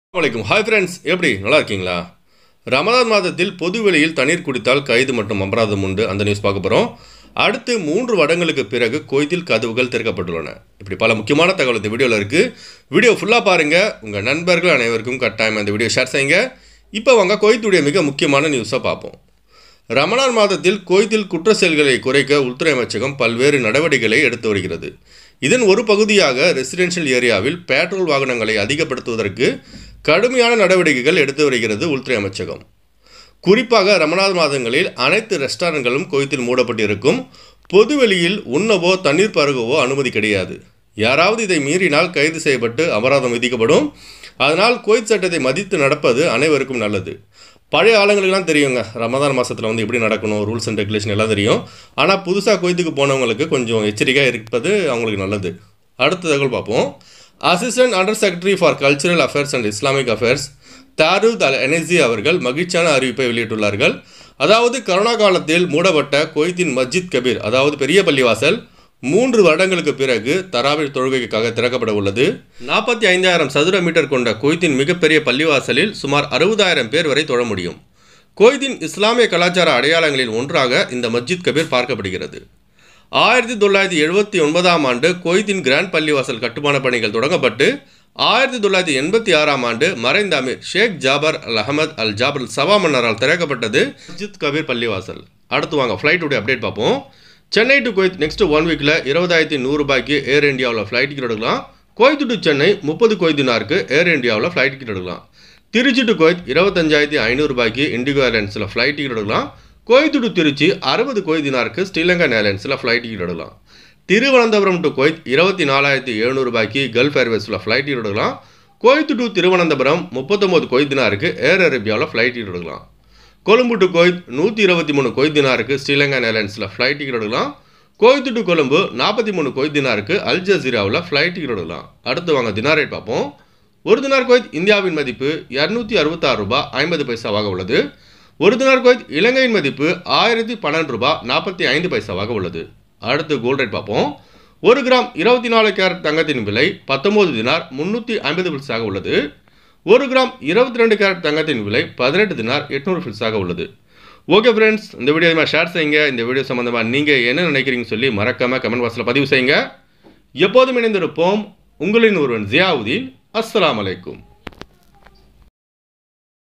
வலைக்கும் hi friends எப்படி நல்லா இருக்கீங்களா ரமலான் மாதத்தில் பொது வெளியில் தண்ணீர் குடித்தால் கைது மற்றும் அபராதம் உண்டு அந்த நியூஸ் பார்க்க போகிறோம் அடுத்து மூன்று வருடங்களுக்கு பிறகு கோயிலில் கதவுகள் திறக்கப்பட்டுள்ளன இப்படி பல முக்கியமான தகவல் இந்த வீடியோவில் இருக்குது வீடியோ ஃபுல்லாக பாருங்கள் உங்கள் நண்பர்கள் அனைவருக்கும் கட்டாயம் இந்த வீடியோ ஷேர் செய்யுங்க இப்போ வாங்க கோயத்துடைய மிக முக்கியமான நியூஸை பார்ப்போம் ரமலான் மாதத்தில் கோயத்தில் குற்ற செயல்களை குறைக்க உள்துறை அமைச்சகம் பல்வேறு நடவடிக்கைகளை எடுத்து வருகிறது இதன் ஒரு பகுதியாக ரெசிடென்ஷியல் ஏரியாவில் பெட்ரோல் வாகனங்களை அதிகப்படுத்துவதற்கு கடுமையான நடவடிக்கைகள் எடுத்து வருகிறது உள்துறை அமைச்சகம் குறிப்பாக ரமலான் மாதங்களில் அனைத்து ரெஸ்டாரண்ட்களும் கோயத்தில் மூடப்பட்டிருக்கும் பொதுவெளியில் உண்ணவோ தண்ணீர் பருகவோ அனுமதி கிடையாது யாராவது இதை மீறினால் கைது செய்யப்பட்டு அபராதம் விதிக்கப்படும் அதனால் கோயில் சட்டத்தை மதித்து நடப்பது அனைவருக்கும் நல்லது பழைய ஆளுங்களுக்கெல்லாம் தெரியுங்க ரமதான் மாதத்தில் வந்து எப்படி நடக்கணும் ரூல்ஸ் அண்ட் ரெகுலேஷன் எல்லாம் தெரியும் ஆனால் புதுசாக கோயத்துக்கு போனவங்களுக்கு கொஞ்சம் எச்சரிக்கையாக இருப்பது அவங்களுக்கு நல்லது அடுத்த தகவல் பார்ப்போம் assistant under secretary for cultural affairs and Islamic affairs தாரூத் அல் எனர்ஜி அவர்கள் மகிழ்ச்சியான அறிவிப்பை வெளியிட்டுள்ளார்கள் அதாவது கரோனா காலத்தில் மூடப்பட்ட கோயத்தின் மஸ்ஜித் கபீர் அதாவது பெரிய பள்ளிவாசல் மூன்று வருடங்களுக்கு பிறகு தராவில் தொழுகைக்காக திறக்கப்பட உள்ளது நாற்பத்தி ஐந்தாயிரம் சதுர மீட்டர் கொண்ட கோயத்தின் மிகப்பெரிய பள்ளிவாசலில் சுமார் அறுபதாயிரம் பேர் வரை தொழ முடியும் கோயத்தின் இஸ்லாமிய கலாச்சார அடையாளங்களில் ஒன்றாக இந்த மஸ்ஜித் கபீர் பார்க்கப்படுகிறது ஆயிரத்தி தொள்ளாயிரத்தி எழுபத்தி ஒன்பதாம் ஆண்டு கோயத்தின் கிராண்ட் பள்ளிவாசல் கட்டுமான பணிகள் தொடங்கப்பட்டு ஆயிரத்தி தொள்ளாயிரத்தி எண்பத்தி ஆறாம் ஆண்டு மறைந்த அமீர் ஷேக் ஜாபர் அல் அகமது அல் ஜாபர் சவா மன்னரால் திறக்கப்பட்டது மஸ்ஜித் கபீர் பள்ளிவாசல் அடுத்து வாங்க ஃப்ளைட்டுடைய அப்டேட் பார்ப்போம் Chennai to Kuwait next one வீக்கில் இருபதாயிரத்தி நூறு ரூபாய்க்கு ஏர் இந்தியாவில் ஃப்ளைட் டிக்கெட் எடுக்கலாம் குவைத் டு சென்னை முப்பது கொய்தினாருக்கு ஏர் இந்தியாவில் ஃப்ளைட் டிக்கெட் எடுக்கலாம் திருச்சி டு குவைத் இருபத்தஞ்சாயிரத்தி ஐநூறு ரூபாய்க்கு இண்டிகோ ஏர்லைன்ஸில் ஃப்ளைட் டிக்கெட் எடுக்கலாம் குவைத் டு திருச்சி அறுபது கொய்தினாருக்கு ஸ்ரீலங்கன் ஏர்லைன்ஸில் ஃப்ளைட் டிக்கெட் எடுக்கலாம் திருவனந்தபுரம் டு குவைத் இருபத்தி நாலாயிரத்தி எழுநூறு ரூபாய்க்கு கல்ஃப் ஏர்வேஸில் ஃப்ளைட் டிக்கெட் எடுக்கலாம் குவைத் டு திருவனந்தபுரம் முப்பத்தொம்போது கொய்தினாருக்கு ஏர் அரேபியாவில் ஃப்ளைட் டிக்கெட் எடுக்கலாம் கொழும்பு டு கோயத் நூற்றி இருபத்தி மூணு கொய்தினாருக்கு ஸ்ரீலங்கன் ஏர்லைன்ஸில் ஃப்ளைட் டிக்கெட் எடுக்கலாம் கோயத்து டு கொழும்பு நாற்பத்தி மூணு கொய்தினாருக்கு அல் ஜசீராவில் ஃப்ளைட் டிக்கெட் எடுக்கலாம் அடுத்து வாங்க தினார் ரேட் பார்ப்போம் ஒரு தினார் கோயத் இந்தியாவின் மதிப்பு இரநூத்தி அறுபத்தாறு ரூபாய் ஐம்பது பைசாவாக உள்ளது ஒரு தினார் கோயத் இலங்கையின் மதிப்பு ஆயிரத்தி பன்னெண்டு ரூபாய் நாற்பத்தி ஐந்து பைசாவாக உள்ளது அடுத்து கோல்ட் ரேட் பார்ப்போம் ஒரு கிராம் இருபத்தி நாலு கேரட் தங்கத்தின் விலை பத்தொம்போது தினார் முந்நூற்றி ஐம்பது பில்ஸாக உள்ளது ஒரு கிராம் இருபத்தி ரெண்டு கேரட் தங்கத்தின் விலை பதினெட்டு தினார் எட்நூறு ஃபில்ஸாக உள்ளது ஓகே ஃப்ரெண்ட்ஸ் இந்த வீடியோ மாதிரி ஷேர் செய்யுங்க இந்த வீடியோ சம்மந்தமாக நீங்கள் என்ன நினைக்கிறீங்கன்னு சொல்லி மறக்காமல் கமெண்ட் பாக்ஸில் பதிவு செய்யுங்க எப்போதும் இணைந்திருப்போம் உங்களின் ஒருவன் ஜியாவுதீன் அஸ்ஸலாமு அலைக்கும்